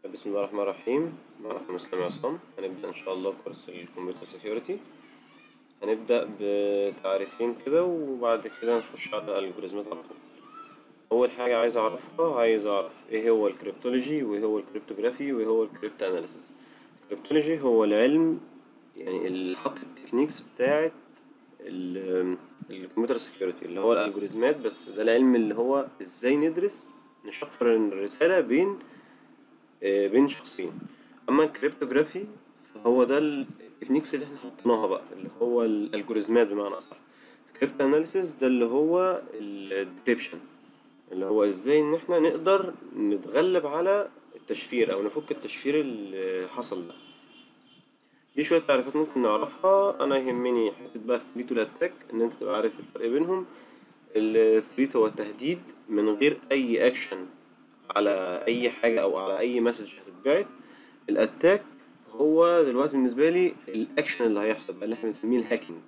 بسم الله الرحمن الرحيم معكم اسلام عصام هنبدأ إن شاء الله كورس الكمبيوتر سيكيورتي هنبدأ بتعريفين كده وبعد كده نخش على الالجوريزمات على طول أول حاجة عايز أعرفها عايز أعرف إيه هو الكريبتولوجي وإيه هو الكريبتوغرافي وإيه هو الكريبت أناليسيس الكريبتولوجي هو العلم يعني اللي حط التكنيكس بتاعة ال- الكمبيوتر سيكيورتي اللي هو الالجوريزمات بس ده العلم اللي هو ازاي ندرس نشفر الرسالة بين آه، بين شخصين اما الكريبتوغرافي فهو ده التكنيكس اللي احنا حطيناها بقى اللي هو الالجوريزمات بمعنى اصح الكريبت اناليسيس ده اللي هو الديكريبشن اللي هو ازاي ان احنا نقدر نتغلب على التشفير او نفك التشفير اللي حصل ده دي شوية تعريفات ممكن نعرفها أنا يهمني حتة بقى الثريت والأتاك إن أنت تبقى عارف الفرق بينهم الثريت هو التهديد من غير أي أكشن على أي حاجة أو على أي مسج هتتبعت الأتاك هو دلوقتي بالنسبة لي الأكشن اللي هيحصل بقى اللي احنا بنسميه الهاكينج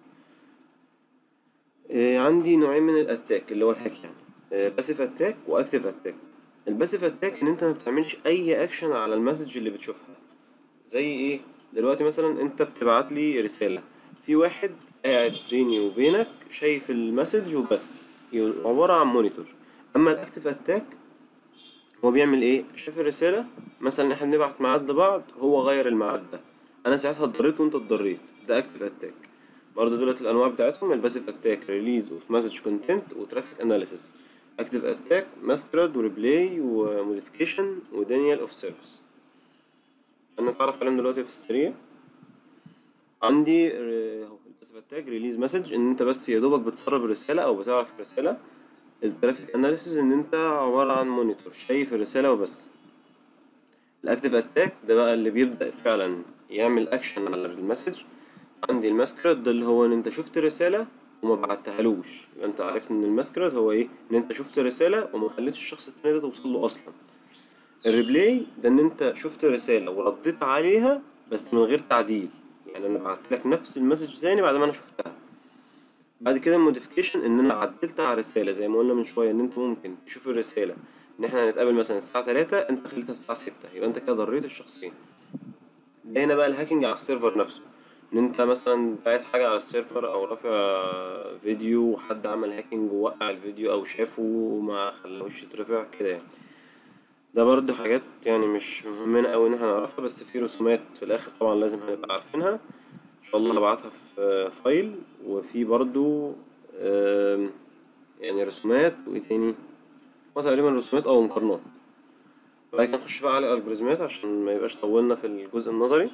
إيه، عندي نوعين من الأتاك اللي هو الهاك يعني باسيف أتاك وأكتيف أتاك الباسيف أتاك إن أنت ما بتعملش أي أكشن على المسج اللي بتشوفها زي ايه دلوقتي مثلا انت بتبعت لي رسالة في واحد قاعد بيني وبينك شايف المسج وبس يبقى عبارة عن مونيتور اما الاكتف اتاك هو بيعمل ايه شاف الرسالة مثلا احنا بنبعت ميعاد لبعض هو غير الميعاد ده انا ساعتها اتضريت وانت اتضريت ده اكتف اتاك برضه دولت الانواع بتاعتهم الباسيف اتاك ريليز اوف مسج كونتنت وترافيك اناليسيس اكتف اتاك ماسكراد وريبلاي وموديفيكيشن ودانيال اوف سيرفيس انا اتعرف عليهم دلوقتي في السريع عندي ر- اهو الباسيف اتاك ريليز مسج ان انت بس يا دوبك بتسرب الرساله او بتعرف الرساله الترافيك اناليسيز ان انت عباره عن مونيتور شايف الرساله وبس الاكتيف اتاك ده بقى اللي بيبدا فعلا يعمل اكشن على المسج عندي الماسكراد ده اللي هو ان انت شفت الرساله وما بعتهالوش يبقى انت عرفت ان الماسكراد هو ايه ان انت شفت الرساله وما خليتش الشخص التاني ده توصل له اصلا الريبلاي ده ان انت شفت رسالة ورديت عليها بس من غير تعديل يعني انا بعت لك نفس المسج تاني بعد ما انا شفتها بعد كده الموديفيكيشن ان انا عدلت على الرسالة زي ما قلنا من شوية ان انت ممكن تشوف الرسالة ان احنا هنتقابل مثلا الساعة 3 انت خليتها الساعة 6 يبقى انت كده ضريت الشخصين ده هنا بقى الهاكينج على السيرفر نفسه ان انت مثلا باعت حاجة على السيرفر او رافع فيديو وحد عمل هاكينج ووقع الفيديو او شافه وما خلاهوش يترفع كده يعني ده برضه حاجات يعني مش مهمنا أوي إن احنا نعرفها بس في رسومات في الآخر طبعا لازم هنبقى عارفينها إن شاء الله هبعتها في فايل وفي برضه آم، يعني رسومات وإيه تاني هو تقريبا رسومات أو مقارنات بعد كده نخش بقى على الألجوريزمات عشان ما يبقاش طولنا في الجزء النظري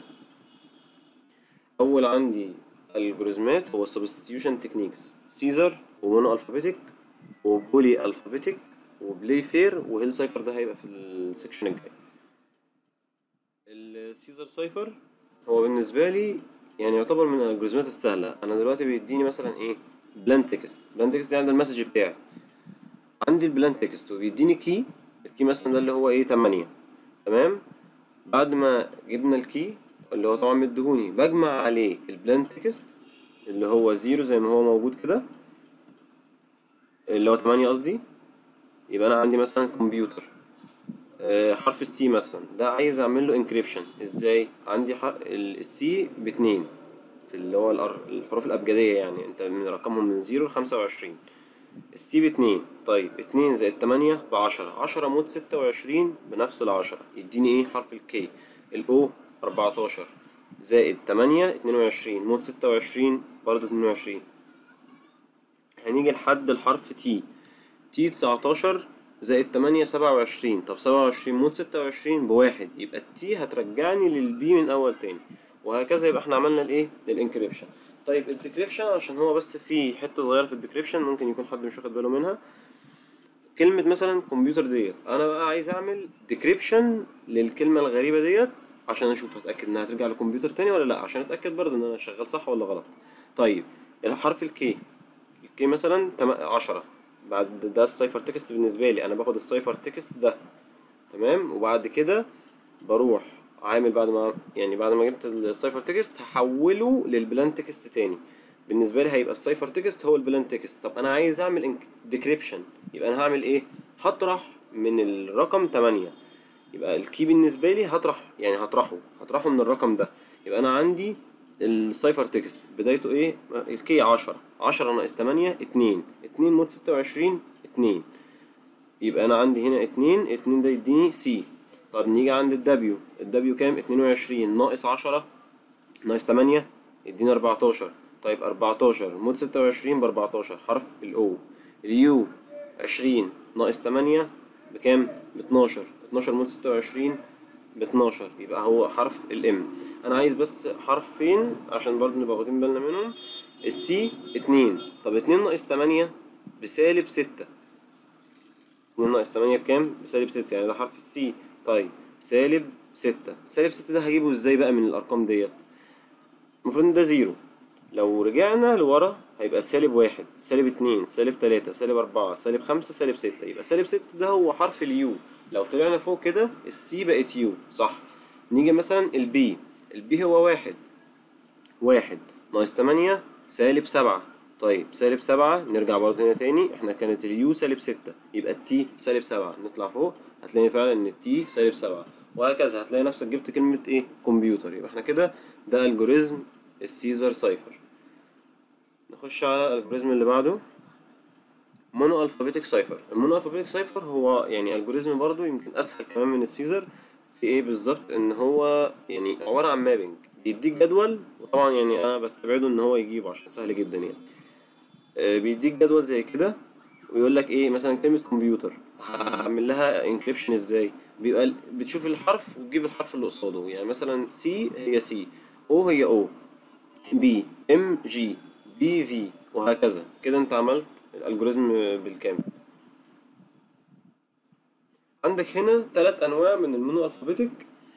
أول عندي الألجوريزمات هو substitution techniques سيزر ومونو ألفابيتك وبولي ألفابيتك وبلاي فير وهيل سايفر ده هيبقى في السكشن الجاي السيزر سايفر هو بالنسبة لي يعني يعتبر من الالجوريزمات السهلة أنا دلوقتي بيديني مثلا إيه بلان تكست بلان تكست يعني ده المسج بتاعي عندي البلان تكست وبيديني كي الكي مثلا ده اللي هو إيه تمانية تمام بعد ما جبنا الكي اللي هو طبعا مديهوني بجمع عليه البلان تكست اللي هو زيرو زي ما هو موجود كده اللي هو تمانية قصدي يبقى انا عندي مثلا كمبيوتر آه، حرف السي مثلا ده عايز اعمل له انكريبشن ازاي عندي السي باتنين في اللي هو الأر- الحروف الابجديه يعني انت من رقمهم من زيرو لخمسة وعشرين السي باتنين طيب اتنين زائد تمانية بعشرة عشرة مود ستة وعشرين بنفس العشرة يديني ايه حرف الكي الاو اربعتاشر زائد تمانية اتنين وعشرين مود ستة وعشرين برضه اتنين وعشرين هنيجي لحد الحرف تي تي تسعتاشر زائد تمانية سبعة وعشرين طب سبعة وعشرين مود ستة وعشرين بواحد يبقى التي هترجعني للبي من أول تاني وهكذا يبقى احنا عملنا الايه الانكريبشن طيب الديكريبشن عشان هو بس في حتة صغيرة في الديكريبشن ممكن يكون حد مش واخد باله منها كلمة مثلا كمبيوتر ديت أنا بقى عايز أعمل ديكريبشن للكلمة الغريبة ديت عشان أشوف هتأكد إنها هترجع لكمبيوتر تاني ولا لأ عشان أتأكد برضه إن أنا شغال صح ولا غلط طيب الحرف الكي الكي مثلا تم- عشرة بعد ده السايفر تكست بالنسبة لي أنا باخد السايفر تكست ده تمام وبعد كده بروح عامل بعد ما يعني بعد ما جبت السايفر تكست هحوله للبلان تكست تاني بالنسبة لي هيبقى السايفر تكست هو البلان تكست طب أنا عايز أعمل ديكريبشن يبقى أنا هعمل إيه؟ هطرح من الرقم تمانية يبقى الكي بالنسبه لي هطرح يعني هطرحه هطرحه من الرقم ده يبقى انا عندي السايفر تكست بدايته ايه الكي 10 10 ناقص 8 2 2 مود 26 2 يبقى انا عندي هنا 2 2 ده يديني سي طب نيجي عند الدبليو الدبليو كام 22 ناقص 10 ناقص 8 يدينا 14 طيب 14 مود 26 ب 14 حرف الاو اليو 20 ناقص 8 بكام ب 12 12 مود 26 ب 12 يبقى هو حرف الام انا عايز بس حرفين عشان برضه نبقى واخدين بالنا منهم السي 2 طب 2 ناقص 8 بسالب 6 2 ناقص 8 بكام بسالب 6 يعني ده حرف السي طيب سالب 6 سالب 6 ده هجيبه ازاي بقى من الارقام ديت المفروض ان ده زيرو لو رجعنا لورا هيبقى سالب واحد سالب اتنين سالب تلاتة سالب أربعة سالب خمسة سالب ستة يبقى سالب ستة ده هو حرف اليو لو طلعنا فوق كده السي بقت يو صح نيجي مثلا البي البي هو واحد واحد ناقص تمانية سالب سبعة طيب سالب سبعة نرجع برضه هنا تاني احنا كانت اليو سالب ستة يبقى التي سالب سبعة نطلع فوق هتلاقي فعلا ان التي سالب سبعة وهكذا هتلاقي نفسك جبت كلمة ايه كمبيوتر يبقى احنا كده ده الجوريزم السيزر سايفر نخش على الالجوريزم اللي بعده مونو الفابيتك سايفر المونو الفابيتك سايفر هو يعني الجوريزم برضو يمكن اسهل كمان من السيزر في ايه بالظبط ان هو يعني عباره عن مابنج بيديك جدول وطبعا يعني انا بستبعده ان هو يجيبه عشان سهل جدا يعني آه، بيديك جدول زي كده ويقول لك ايه مثلا كلمه كمبيوتر هعمل لها انكريبشن ازاي بيبقى ال- بتشوف الحرف وتجيب الحرف اللي قصاده يعني مثلا سي هي سي او هي او بي ام جي بي في وهكذا كده انت عملت الالجوريزم بالكامل عندك هنا ثلاث انواع من المونو الفابيتك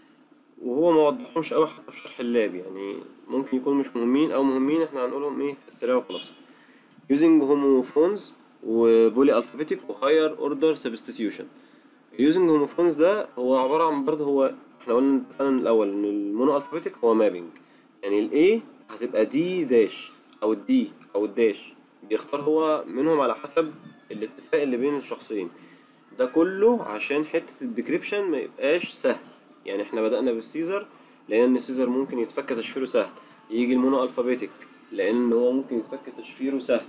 وهو ما وضحهمش قوي حتى في شرح اللاب يعني ممكن يكونوا مش مهمين او مهمين احنا هنقولهم ايه في السريع وخلاص using homophones وبولي الفابيتك وهاير اوردر سبستيتيوشن using homophones ده هو عبارة عن برضه هو احنا قلنا اتفقنا من الاول ان المونو الفابيتك هو مابنج يعني الاي هتبقى دي داش او الدي او الداش بيختار هو منهم على حسب الاتفاق اللي بين الشخصين ده كله عشان حتة الديكريبشن ما يبقاش سهل يعني احنا بدأنا بالسيزر لأن السيزر ممكن يتفك تشفيره سهل يجي المونو الفابيتك لأن هو ممكن يتفك تشفيره سهل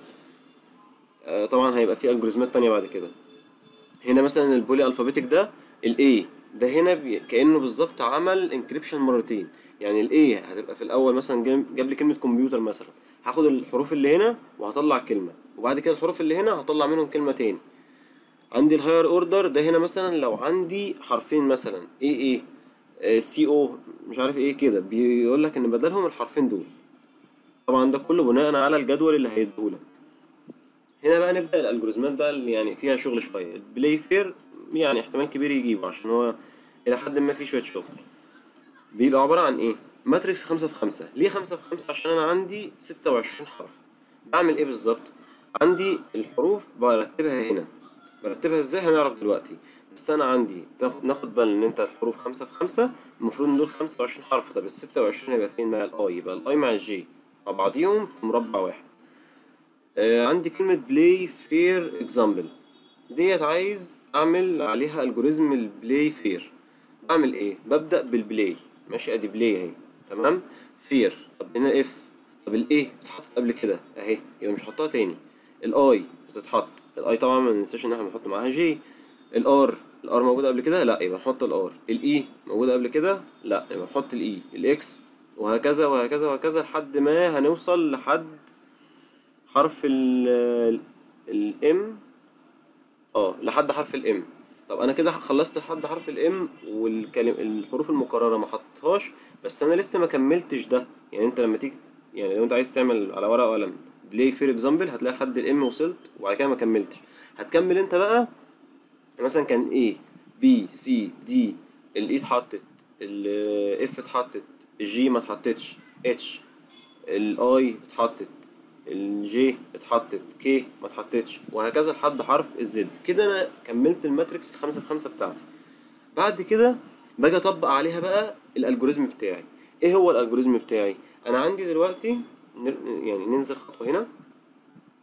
آه، طبعا هيبقى في الجوريزمات تانية بعد كده هنا مثلا البولي الفابيتك ده الاي ده هنا بي... كانه بالظبط عمل انكريبشن مرتين يعني الاي هتبقى في الاول مثلا جاب جاب لي كلمه كمبيوتر مثلا هاخد الحروف اللي هنا وهطلع كلمه وبعد كده الحروف اللي هنا هطلع منهم كلمه تاني عندي الهاير اوردر ده هنا مثلا لو عندي حرفين مثلا اي اي سي او مش عارف ايه كده بيقول لك ان بدلهم الحرفين دول طبعا ده كله بناء على الجدول اللي هيديهولك هنا بقى نبدأ الالجوريزمات بقى اللي يعني فيها شغل شوية البلاي فير يعني احتمال كبير يجيبه عشان هو إلى حد ما فيه شوية شغل بيبقى عبارة عن إيه؟ ماتريكس خمسة في خمسة ليه خمسة في خمسة؟ عشان أنا عندي ستة وعشرين حرف بعمل إيه بالظبط؟ عندي الحروف برتبها هنا برتبها إزاي هنعرف دلوقتي بس أنا عندي تاخد ناخد بالنا إن أنت الحروف خمسة في خمسة المفروض إن دول خمسة وعشرين حرف طب الستة وعشرين هيبقى فين مع الأي يبقى الأي مع الجي مع بعضيهم في مربع واحد آه عندي كلمة بلاي فير اكزامبل ديت عايز اعمل عليها الجوريزم البلاي فير بعمل ايه ببدأ بالبلاي ماشي ادي بلاي اهي تمام فير طب هنا اف طب الايه اتحطت قبل كده اهي يبقى مش هحطها تاني الاي بتتحط الاي طبعا ما ننساش ان احنا بنحط معاها جي الار الار موجودة قبل كده لا يبقى نحط الار الاي موجودة قبل كده لا يبقى نحط الاي الاكس وهكذا وهكذا وهكذا لحد ما هنوصل لحد حرف ال الام اه لحد حرف الام طب انا كده خلصت لحد حرف الام والكلم الحروف المكرره ما حطيتهاش بس انا لسه ما كملتش ده يعني انت لما تيجي يعني لو انت عايز تعمل على ورقه وقلم بلاي فير اكزامبل هتلاقي لحد الام وصلت وبعد كده ما كملتش هتكمل انت بقى مثلا كان A B C D الاي اتحطت الاف اتحطت الجي ما اتحطتش اتش الاي اتحطت الجي اتحطت كي ما اتحطتش وهكذا لحد حرف الزد كده انا كملت الماتريكس الخمسة في خمسة بتاعتي بعد كده باجي اطبق عليها بقى الالجوريزم بتاعي ايه هو الالجوريزم بتاعي انا عندي دلوقتي نر- يعني ننزل خطوة هنا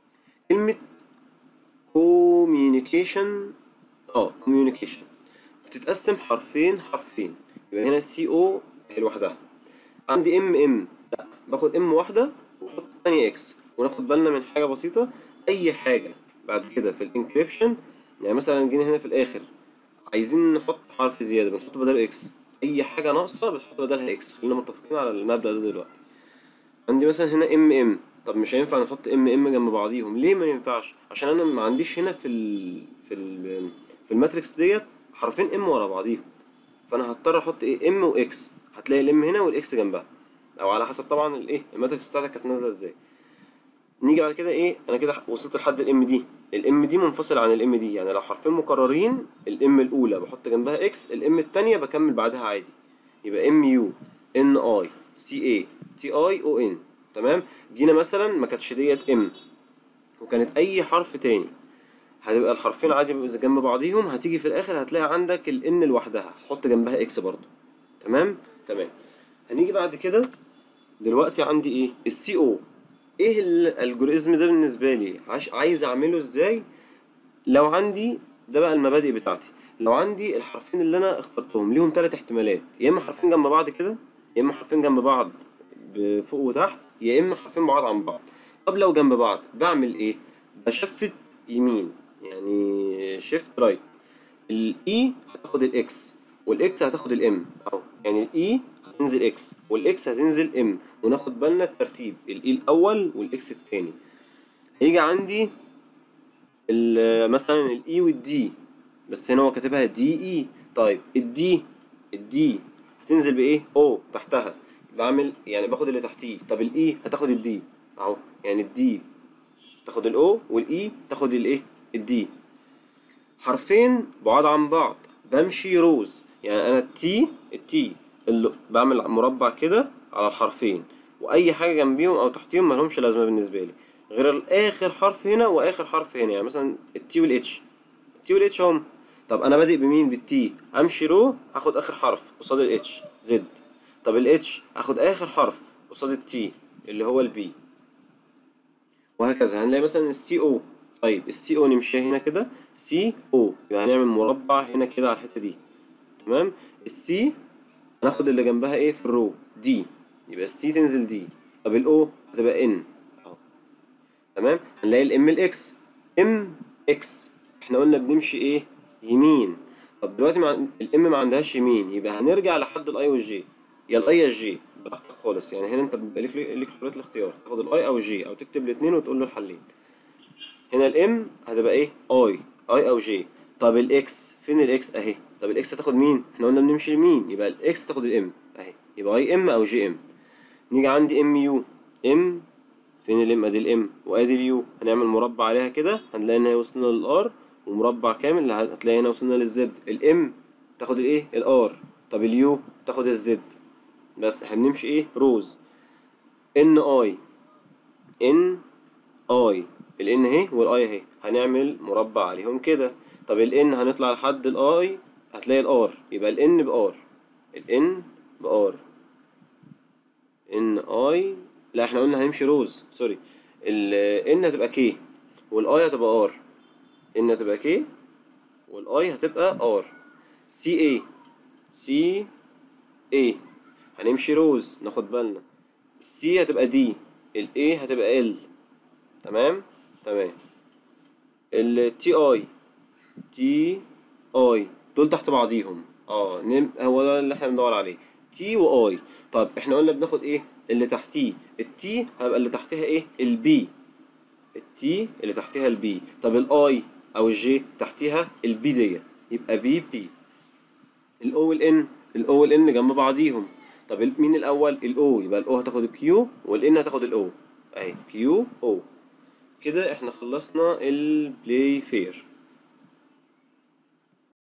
كلمة communication اه communication بتتقسم حرفين حرفين يبقى هنا سي او هي لوحدها عندي ام ام لا باخد ام واحده واحط تانية اكس وناخد بالنا من حاجه بسيطه اي حاجه بعد كده في الانكريبشن يعني مثلا جينا هنا في الاخر عايزين نحط حرف زياده بنحط بداله اكس اي حاجه ناقصه بنحط بدلها اكس خلينا متفقين على المبدا ده دلوقتي عندي مثلا هنا ام ام طب مش هينفع نحط ام ام جنب بعضيهم ليه ما ينفعش عشان انا ما عنديش هنا في ال في ال في الماتريكس ديت حرفين ام ورا بعضيهم فانا هضطر احط ايه ام واكس هتلاقي الام هنا والاكس جنبها او على حسب طبعا الايه الماتريكس بتاعتك كانت نازله ازاي نيجي بعد كده ايه انا كده وصلت لحد الام دي الام دي منفصل عن الام دي يعني لو حرفين مكررين الام الاولى بحط جنبها اكس الام التانية بكمل بعدها عادي يبقى ام يو ان اي سي اي تي اي او ان تمام جينا مثلا ما كانتش ديت ام وكانت اي حرف تاني هتبقى الحرفين عادي جنب بعضيهم هتيجي في الاخر هتلاقي عندك الان لوحدها حط جنبها اكس برضو تمام تمام هنيجي بعد كده دلوقتي عندي ايه السي او ايه الالجوريزم ده بالنسبه لي عايز عايز اعمله ازاي لو عندي ده بقى المبادئ بتاعتي لو عندي الحرفين اللي انا اخترتهم ليهم ثلاث احتمالات يا اما حرفين جنب بعض كده يا اما حرفين جنب بعض فوق وتحت يا اما حرفين بعاد عن بعض طب لو جنب بعض بعمل ايه بشفت يمين يعني شيفت رايت الاي هتاخد الاكس والاكس هتاخد الام اهو يعني الاي هتنزل اكس والاكس هتنزل ام وناخد بالنا الترتيب الاي الاول والاكس التاني هيجي عندي مثلا الاي والدي بس هنا هو كاتبها دي اي طيب الدي الدي هتنزل بايه او تحتها بعمل يعني باخد اللي تحتيه طب الاي هتاخد الدي اهو يعني الدي تاخد الاو والاي تاخد الايه الدي حرفين بعاد عن بعض بمشي روز يعني انا التي التي اللي بعمل مربع كده على الحرفين واي حاجه جنبيهم او تحتيهم ملهمش لازمه بالنسبه لي غير اخر حرف هنا واخر حرف هنا يعني مثلا التي والاتش التي والاتش هم طب انا بادئ بمين بالتي امشي رو هاخد اخر حرف قصاد الاتش زد طب الاتش هاخد اخر حرف قصاد التي اللي هو البي وهكذا هنلاقي مثلا السي او طيب السي او نمشيها هنا كده سي او يبقى هنعمل مربع هنا كده على الحته دي تمام السي هناخد اللي جنبها ايه في الرو دي يبقى السي تنزل دي طب الاو هتبقى ان اهو تمام هنلاقي الام الاكس ام اكس احنا قلنا بنمشي ايه يمين طب دلوقتي مع الام ما عندهاش يمين يبقى هنرجع لحد الاي والجي يا الاي يا الجي براحتك خالص يعني هنا انت بيبقى ليك ليك حريه الاختيار تاخد الاي او الجي او تكتب الاثنين وتقول له الحلين هنا الام هتبقى ايه اي اي او جي طب الاكس فين الاكس اهي طب الاكس هتاخد مين احنا قلنا بنمشي يمين يبقى الاكس تاخد الام اهي يبقى اي ام او جي ام نيجي عندي ام يو ام فين الام ادي الام وادي اليو هنعمل مربع عليها كده هنلاقي ان هي وصلنا للار ومربع كامل هتلاقي هنا وصلنا للزد الام تاخد الايه الار طب اليو تاخد الزد بس احنا بنمشي ايه روز ان اي ان اي الان اهي والاي اهي هنعمل مربع عليهم كده طب الان هنطلع لحد الاي هتلاقي الار يبقى الان بار الان بار ان اي لا احنا قلنا هنمشي روز سوري الان هتبقى كي والاي هتبقى ار ان هتبقى كي والاي هتبقى ار سي اي سي اي هنمشي روز ناخد بالنا السي هتبقى دي الاي هتبقى ال تمام تمام التي اي تي اي دول تحت بعضيهم اه نم... هو ده اللي احنا بندور عليه تي واي طب احنا قلنا بناخد ايه اللي تحتيه التي هيبقى اللي تحتها ايه البي التي اللي تحتها البي طب الاي او الجي تحتها البي ديت يبقى بي بي الاو والان الاو والان جنب بعضيهم طب مين الاول الاو يبقى الاو هتاخد الكيو والان هتاخد الاو اهي كيو او كده احنا خلصنا البلاي فير